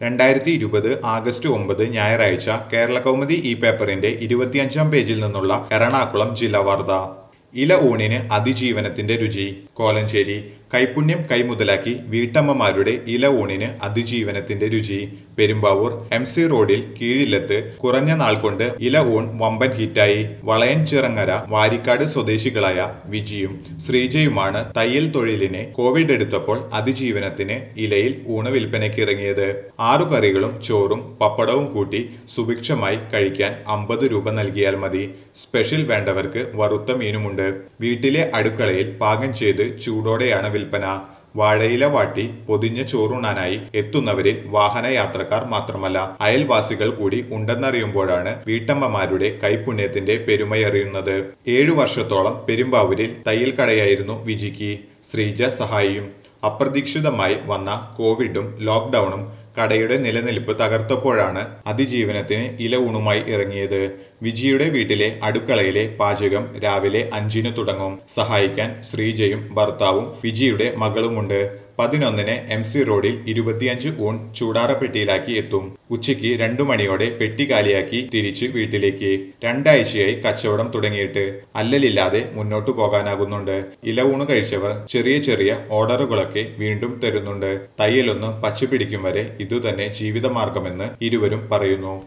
രണ്ടായിരത്തി ഇരുപത് ആഗസ്റ്റ് ഒമ്പത് ഞായറാഴ്ച കേരള കൗമുദി ഈ പേപ്പറിന്റെ ഇരുപത്തിയഞ്ചാം പേജിൽ നിന്നുള്ള എറണാകുളം ജില്ലാ വാർത്ത ഇല ഊണിന് അതിജീവനത്തിന്റെ രുചി കോലഞ്ചേരി കൈപുണ്യം കൈമുതലാക്കി വീട്ടമ്മമാരുടെ ഇല ഊണിന് അതിജീവനത്തിന്റെ രുചി പെരുമ്പാവൂർ എം സി റോഡിൽ കീഴിലത്ത് കുറഞ്ഞ നാൾ കൊണ്ട് ഇല ഊൺ വമ്പൻ ഹിറ്റായി വളയൻ ചിറങ്ങര വാരിക്കാട് സ്വദേശികളായ വിജിയും ശ്രീജയുമാണ് തയ്യൽ തൊഴിലിനെ കോവിഡ് എടുത്തപ്പോൾ അതിജീവനത്തിന് ഇലയിൽ ഊണ് വിൽപ്പനയ്ക്ക് ഇറങ്ങിയത് ആറു കറികളും ചോറും പപ്പടവും കൂട്ടി സുഭിക്ഷമായി കഴിക്കാൻ അമ്പത് രൂപ നൽകിയാൽ മതി സ്പെഷ്യൽ വേണ്ടവർക്ക് വറുത്ത മീനുമുണ്ട് വീട്ടിലെ അടുക്കളയിൽ പാകം ചെയ്ത് ചൂടോടെയാണ് വിൽപ്പന വാഴയില വാട്ടി പൊതിഞ്ഞ ചോറുണ്ണാനായി എത്തുന്നവരിൽ വാഹനയാത്രക്കാർ മാത്രമല്ല അയൽവാസികൾ കൂടി ഉണ്ടെന്നറിയുമ്പോഴാണ് വീട്ടമ്മമാരുടെ കൈപുണ്യത്തിന്റെ പെരുമയറിയുന്നത് ഏഴു വർഷത്തോളം പെരുമ്പാവൂരിൽ തയ്യൽ കടയായിരുന്നു വിജിക്ക് ശ്രീജ സഹായിയും അപ്രതീക്ഷിതമായി വന്ന കോവിഡും ലോക്ക്ഡൌണും കടയുടെ നിലനിൽപ്പ് തകർത്തപ്പോഴാണ് അതിജീവനത്തിന് ഇല ഊണുമായി ഇറങ്ങിയത് വിജിയുടെ വീട്ടിലെ അടുക്കളയിലെ പാചകം രാവിലെ അഞ്ചിന് തുടങ്ങും സഹായിക്കാൻ ശ്രീജയും ഭർത്താവും വിജിയുടെ മകളുമുണ്ട് പതിനൊന്നിന് എം സി റോഡിൽ ഇരുപത്തിയഞ്ച് ഊൺ ചൂടാറപ്പെട്ടിയിലാക്കി എത്തും ഉച്ചയ്ക്ക് രണ്ടു മണിയോടെ പെട്ടി കാലിയാക്കി തിരിച്ച് വീട്ടിലേക്ക് രണ്ടാഴ്ചയായി കച്ചവടം തുടങ്ങിയിട്ട് അല്ലലില്ലാതെ മുന്നോട്ടു പോകാനാകുന്നുണ്ട് ഇല ഊണ് കഴിച്ചവർ ചെറിയ ചെറിയ ഓർഡറുകളൊക്കെ വീണ്ടും തരുന്നുണ്ട് തയ്യലൊന്ന് പച്ചപിടിക്കും വരെ ഇതുതന്നെ ജീവിതമാർഗമെന്ന് ഇരുവരും പറയുന്നു